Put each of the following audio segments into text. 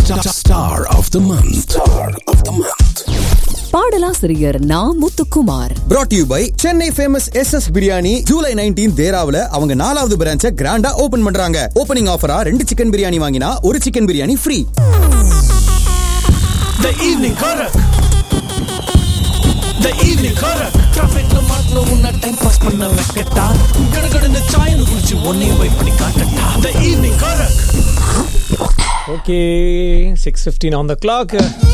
Star of the month. Star of the month. பாடலாசிரியர் Na Muthukumar brought to you by Chennai famous S S biryani July nineteen தேராவுல அவங்க நாலாவது பிரான்ச்ச கிராண்டா open பண்றாங்க ஓபனிங் ஆஃபரா ரெண்டு சிக்கன் பிரியாணி வாங்கினா ஒரு chicken biryani free The evening Korak. The evening Korak. Trafficல மாட்டின உன்ன டைம் பாஸ் பண்ண வைக்கட்டா கடகடன்னு சாயல் குடிச்சு ஒன்னையும் போய் பண்ணி காட்டட்டா The evening Korak. Okay, 6.15 on the clock.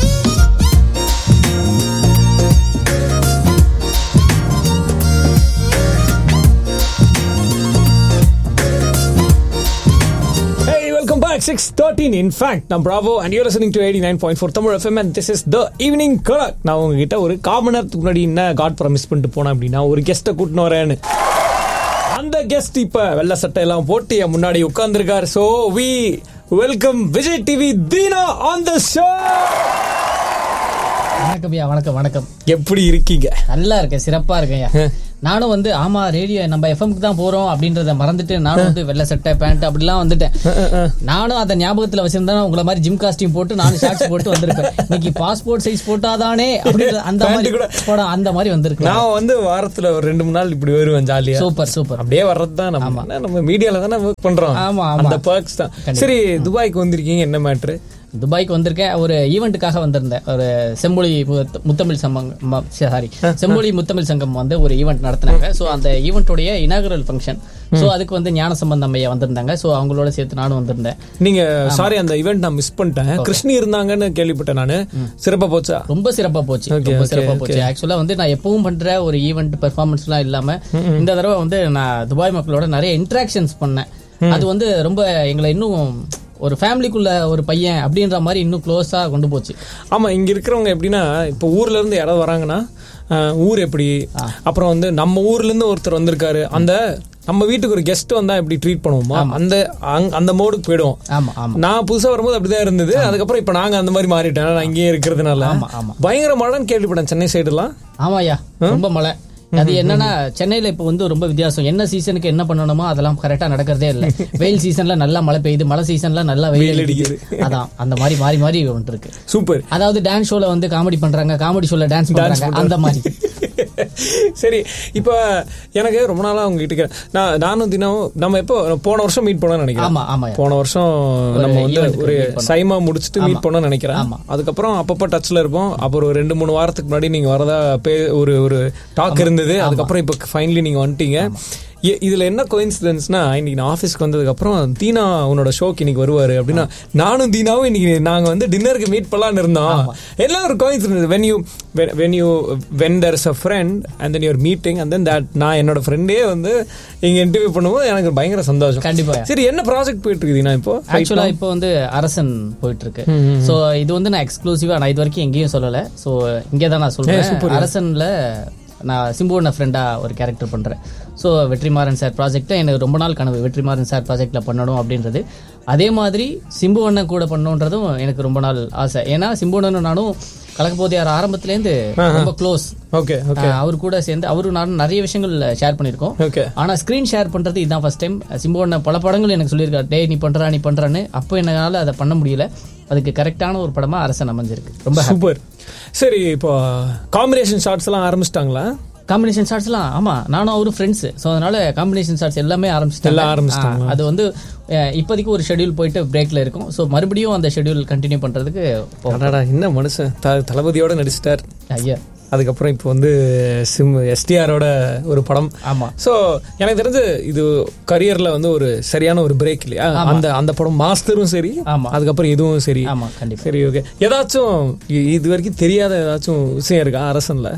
Hey, welcome back. 6.13 in fact. நான் Bravo and you're listening to 89.4 Tamil FM and this is the evening correct. நான் உங்ககிட்ட ஒரு காமன் நேரத்துக்கு முன்னாடி என்ன காட் ப்ராமிஸ் பண்ணிட்டு போனேன் அப்படின்னா ஒரு கெஸ்ட்டை கூட்டின்னு வரேன்னு அந்த கெஸ்ட் இப்ப வெள்ள சட்டை எல்லாம் போட்டு என் முன்னாடி உட்கார்ந்துருக்காரு so we welcome Vijay TV Deena on the show வணக்கம் ஐயா வணக்கம் வணக்கம் எப்படி இருக்கீங்க நல்லா இருக்கேன் சிறப்பா இருக்கேன் ஐயா நானும் வந்து ஆமா ரேடியோ நம்ம எஃப்எம்க்கு தான் போறோம் அப்படின்றத மறந்துட்டு நானும் வந்து வெள்ளை சட்டை பேண்ட் அப்படிலாம் வந்துட்டேன் நானும் அந்த ஞாபகத்துல வச்சிருந்தா உங்களை மாதிரி ஜிம் காஸ்டியூம் போட்டு நானும் ஷார்ட்ஸ் போட்டு வந்திருப்பேன் இன்னைக்கு பாஸ்போர்ட் சைஸ் போட்டாதானே அப்படின்ற அந்த Pant மாதிரி கூட. போட அந்த மாதிரி வந்திருக்கு நான் வந்து வாரத்துல ஒரு ரெண்டு மூணு நாள் இப்படி வருவேன் ஜாலியா சூப்பர் சூப்பர் அப்படியே வர்றது தான் நம்ம என்ன, நம்ம மீடியால தானே ஒர்க் பண்றோம் ஆமா, ஆமா. அந்த பர்க்ஸ் தான் சரி துபாய்க்கு வந்திருக்கீங்க என்ன மேட்ரு துபாய்க்கு வந்திருக்கேன் ஒரு ஈவெண்ட்டுக்காக வந்திருந்தேன் ஒரு செம்மொழி முத்த- முத்தமிழ் சங்கம் சாரி செம்மொழி முத்தமிழ் சங்கம் வந்து ஒரு ஈவெண்ட் நடத்துனாங்க ஸோ அந்த ஈவெண்ட்டுடைய இனாகரல் ஃபங்க்ஷன் ஸோ அதுக்கு வந்து ஞான சம்பந்தம் ஐயா வந்திருந்தாங்க ஸோ அவங்களோட சேர்த்து நானும் வந்திருந்தேன் நீங்க சாரி அந்த ஈவெண்ட் நான் மிஸ் பண்ணிட்டேன் கிருஷ்ணி இருந்தாங்கன்னு கேள்விப்பட்டேன் நானு சிறப்பா போச்சா ரொம்ப சிறப்பா போச்சு Okay, ரொம்ப okay, சிறப்பா போச்சு ஆக்சுவலா வந்து நான் எப்பவும் பண்ற ஒரு ஈவெண்ட் பெர்ஃபார்மன்ஸ் எல்லாம் இல்லாம இந்த தடவை வந்து நான் துபாய் மக்களோட நிறைய இன்ட்ராக்ஷன்ஸ் பண்ணேன் அது வந்து ரொம்ப எங்களை இன்னும் ஒரு ஃபேமிலிக்குள்ள ஒரு பையன் அப்படின்ற மாதிரி இன்னும் க்ளோஸா கொண்டு போச்சு ஆமா இங்க இருக்கிறவங்க எப்படின்னா இப்ப ஊர்ல இருந்து யாராவது வராங்கன்னா அஹ், ஊர் எப்படி அப்புறம் வந்து நம்ம ஊர்ல இருந்து ஒருத்தர் வந்திருக்காரு அந்த நம்ம வீட்டுக்கு ஒரு கெஸ்ட் வந்தா எப்படி ட்ரீட் பண்ணுவோமா அந்த அங்க- அந்த மோடுக்கு போயிடுவோம் ஆமா ஆமா நான் புதுசா வரும்போது அப்படிதான் இருந்தது அதுக்கப்புறம் இப்ப நாங்க அந்த மாதிரி மாறிட்டேன் நான் இங்கேயே இருக்கிறதுனால ஆமா, ஆமா. பயங்கர மழைன்னு கேள்விப்பட்டேன் சென்னை சைடு எல்லாம் ஆமாய்யா ரொம்ப மழை அது என்னன்னா சென்னையில இப்ப வந்து ரொம்ப வித்தியாசம் என்ன சீசனுக்கு என்ன பண்ணணுமோ அதெல்லாம் கரெக்டா நடக்கிறதே இல்ல வெயில் சீசன்ல நல்லா மழை பெய்யுது மழை சீசன்ல நல்லா வெயில் வெயில் அடிக்குது அதான் அந்த மாதிரி மாறி மாறி வந்துட்டு இருக்கு சூப்பர் அதாவது டான்ஸ் ஷோல வந்து காமெடி பண்றாங்க காமெடி ஷோல டான்ஸ் பண்றாங்க அந்த மாதிரி சரி இப்போ எனக்கு ரொம்ப நாளா உங்க கிட்ட கே- நான் நானும் தினம் நம்ம எப்போ போன வருஷம் மீட் பண்ணோம்னு நினைக்கிறேன் ஆமா ஆமா போன வருஷம் நம்ம வந்து event க்கு ஒரு meet பண்ணோம். சைமா முடிச்சுட்டு மீட் பண்ணோம்னு நினைக்கிறேன் ஆமா. அதுக்கப்புறம் அப்பப்போ டச்ல இருப்போம் அப்புறம் ஒரு ரெண்டு மூணு வாரத்துக்கு முன்னாடி நீங்க வரதா பே- ஒரு ஒரு டாக் இருந்தது அதுக்கப்புறம் இப்போ ஃபைனலி நீங்க வந்துட்டீங்க இ- இதுல என்ன கோயின்சிடன்ஸ்னா இன்னைக்கு நான் ஆஃபீஸ்க்கு வந்ததுக்கு அப்புறம் தீனா உன்னோட ஷோக்கு இன்னைக்கு வருவாரு அப்படின்னா நானும் தீனாவும் இன்னைக்கு நாங்க வந்து டின்னருக்கு மீட் பண்ணலாம்னு இருந்தோம் எல்லாம் ஒரு coincidence when you when you when there is a friend and then your meeting and then that நான் என்னோட ஃப்ரெண்டே வந்து இங்க இன்டர்வியூ பண்ணும்போது எனக்கு பயங்கர சந்தோஷம் கண்டிப்பா. சரி என்ன ப்ராஜெக்ட் போயிட்டு இருக்கு தீனா இப்போ ஆக்சுவலா இப்போ வந்து அரசன் போயிட்டு இருக்கு சோ இது வந்து நான் எக்ஸ்க்ளூசிவா நான் இது வரைக்கும் எங்கேயும் சொல்லல சோ இங்கே தான் நான் சொல்றேன் அரசன்ல நான் சிம்புவண்ண ஃப்ரெண்டா ஒரு கேரக்டர் பண்றேன் ஸோ வெற்றிமாறன் சார் ப்ராஜெக்ட் எனக்கு ரொம்ப நாள் கனவு வெற்றிமாறன் சார் ப்ராஜெக்ட்ல பண்ணணும் அப்படின்றது அதே மாதிரி சிம்புவண்ணன் கூட பண்ணணுன்றதும் எனக்கு ரொம்ப நாள் ஆசை ஏன்னா சிம்புவண்ணனும் நானும் கலக்கப்போதையார் ஆரம்பத்துலேருந்து ரொம்ப க்ளோஸ் ஓகே ஓகே அவர் கூட சேர்ந்து அவரும் நானும் நிறைய விஷயங்கள் ஷேர் பண்ணியிருக்கோம் ஓகே ஆனா ஸ்கிரீன் ஷேர் பண்றது இதுதான் ஃபர்ஸ்ட் டைம் சிம்புவண்ண பல படங்கள் எனக்கு சொல்லியிருக்காரு டேய் நீ பண்றா நீ பண்றான்னு அப்போ என்னால அதை பண்ண முடியல அதுக்கு கரெக்டான ஒரு படமா அரசன் அமைஞ்சிருக்கு ரொம்ப சூப்பர் சரி இப்போ காம்பினேஷன் ஷார்ட்ஸ் எல்லாம் ஆரம்பிச்சிட்டாங்களா காம்பினேஷன் ஷார்ட்ஸ்லாம் ஆமா நானும் அவரும் ஃப்ரெண்ட்ஸ் ஸோ அதனால காம்பினேஷன் ஷார்ட்ஸ் எல்லாமே ஆரம்பிச்சிட்டாங்க எல்லாம் ஆரம்பிச்சிட்டாங்க. ஆ, அது வந்து அஹ், இப்போதைக்கு ஒரு ஷெட்யூல் போயிட்டு பிரேக்ல இருக்கும் ஸோ மறுபடியும் அந்த ஷெட்யூல் கண்டினியூ பண்றதுக்கு போகும். அடடா என்ன மனுஷன் த- தளபதியோட நடிச்சிட்டார் ஐயா அதுக்கப்புறம் இப்போ வந்து சிம் எஸ்டிஆரோட ஒரு படம் ஆமா ஸோ எனக்கு தெரிஞ்சு இது கரியர்ல வந்து ஒரு சரியான ஒரு பிரேக் இல்லையா அந்த அந்த படம் மாஸ்டரும் சரி ஆமா. அதுக்கப்புறம் இதுவும் சரி ஆமா கண்டிப்பா சரி ஓகே ஏதாச்சும் இ- இது வரைக்கும் தெரியாத ஏதாச்சும் விஷயம் இருக்கா அரசன்ல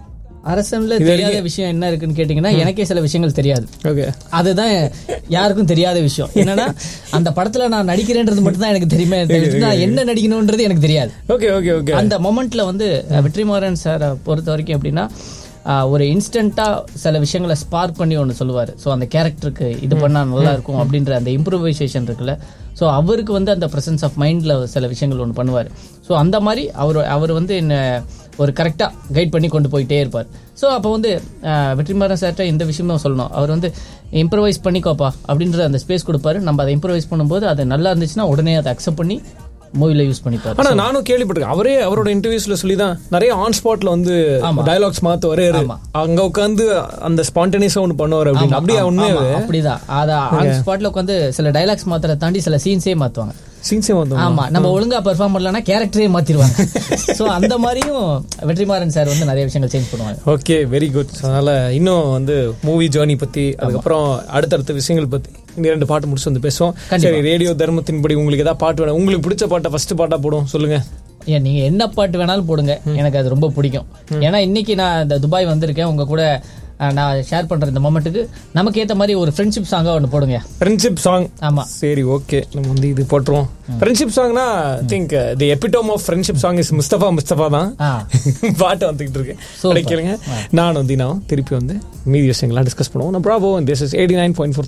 அரசன்ல தெரியாத விஷயம் என்ன இருக்குன்னு கேட்டீங்கன்னா எனக்கே சில விஷயங்கள் தெரியாது ஓகே அதுதான் யாருக்கும் தெரியாத விஷயம் என்னன்னா அந்த படத்துல நான் நடிக்கிறேன்றது மட்டும் தான் எனக்கு தெரியுமே தவிர்த்து நான் என்ன நடிக்கணும்ன்றது எனக்கு தெரியாது ஓகே ஓகே ஓகே அந்த மொமெண்ட்ல வந்து அஹ், வெற்றிமாறன் சார் பொறுத்த வரைக்கும் எப்படின்னா அஹ், ஒரு இன்ஸ்டன்ட்டா சில விஷயங்களை ஸ்பார்க் பண்ணி ஒன்று சொல்லுவார் ஸோ அந்த கேரக்டருக்கு இது பண்ணா நல்லா இருக்கும் அப்படின்ற அந்த இம்ப்ரூவைசேஷன் இருக்குல்ல ஸோ அவருக்கு வந்து அந்த பிரசன்ஸ் ஆஃப் மைண்ட்ல சில விஷயங்கள் ஒன்று பண்ணுவார் ஸோ அந்த மாதிரி அவர் அவர் வந்து என்ன ஒரு கரெக்டாக கைட் பண்ணி கொண்டு போயிட்டே இருப்பார் ஸோ அப்போ வந்து அஹ், வெற்றிமாறன் சார்கிட்ட இந்த விஷயமும் சொல்லணும் அவர் வந்து இம்ப்ரவைஸ் பண்ணிக்கோப்பா அப்படின்ற அந்த ஸ்பேஸ் கொடுப்பாரு நம்ம அதை இம்ப்ரவைஸ் பண்ணும்போது அது நல்லா இருந்துச்சுன்னா உடனே அதை அக்செப்ட் பண்ணி மூவில யூஸ் பண்ணிப்பாரு ஆனா நானும் கேள்விப்பட்டிருக்கேன் அவரே அவரோட இன்டர்வியூஸ்ல சொல்லி தான் நிறைய ஆன் ஸ்பாட்ல வந்து ஆமா. டயலாக்ஸ் மாத்துவாரு ஆமா. அங்க உட்காந்து அந்த ஸ்பான்டேனியஸா ஒன்று பண்ணுவார் அப்படின்னு அப்படியே உண்மையாவே அப்படிதான் அத ஆன் ஸ்பாட்ல உட்காந்து சில டைலாக்ஸ் மாத்திர தாண்டி சில சீன்ஸே மாத்துவாங்க சீன்ஸே வந்து ஆமா நம்ம ஒழுங்கா பெர்ஃபார்ம் பண்ணலன்னா கேரக்டரே மாத்திருவாங்க சோ அந்த மாதிரியும் வெற்றிமாறன் சார் வந்து நிறைய விஷயங்கள் சேஞ்ச் பண்ணுவாங்க ஓகே வெரி குட் அதனால இன்னும் வந்து மூவி ஜேர்னி பத்தி அதுக்கப்புறம் அடுத்தடுத்த விஷயங்கள் பத்தி இந்த ரெண்டு பாட்டு முடிச்சு வந்து பேசுவோம் கண்டிப்பா. சரி ரேடியோ தர்மத்தின்படி உங்களுக்கு ஏதாவது பாட்டு வேணும் உங்களுக்கு பிடிச்ச பாட்டை ஃபர்ஸ்ட் பாட்டா போடும் சொல்லுங்க ஏன் நீங்க என்ன பாட்டு வேணாலும் போடுங்க எனக்கு அது ரொம்ப பிடிக்கும் ஏன்னா இன்னைக்கு நான் இந்த துபாய் வந்திருக்கேன் உங்க கூட அஹ், நான் ஷேர் பண்ற இந்த மொமெண்ட்டுக்கு நமக்கு ஏத்த மாதிரி ஒரு ஃப்ரெண்ட்ஷிப் சாங்கா ஒன்று போடுங்க ஃப்ரெண்ட்ஷிப் சாங் ஆமா சரி ஓகே நம்ம வந்து இது போட்டுருவோம் ஃப்ரெண்ட்ஷிப் சாங்னா think the epitome of friendship song is Mustafa Mustafa தான் ஆ. பாட்டு வந்துகிட்டு இருக்கு Super. கிடைக்கலுங்க நான் வந்து நான் திருப்பி வந்து மீதி விஷயங்கள்லாம் டிஸ்கஸ் பண்ணுவோம் நான் ப்ராபோ this is eighty nine point four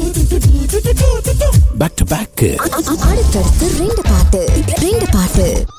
Back to back. அடுத்தடுத்து ரெண்டு பாட்டு ரெண்டு பாட்டு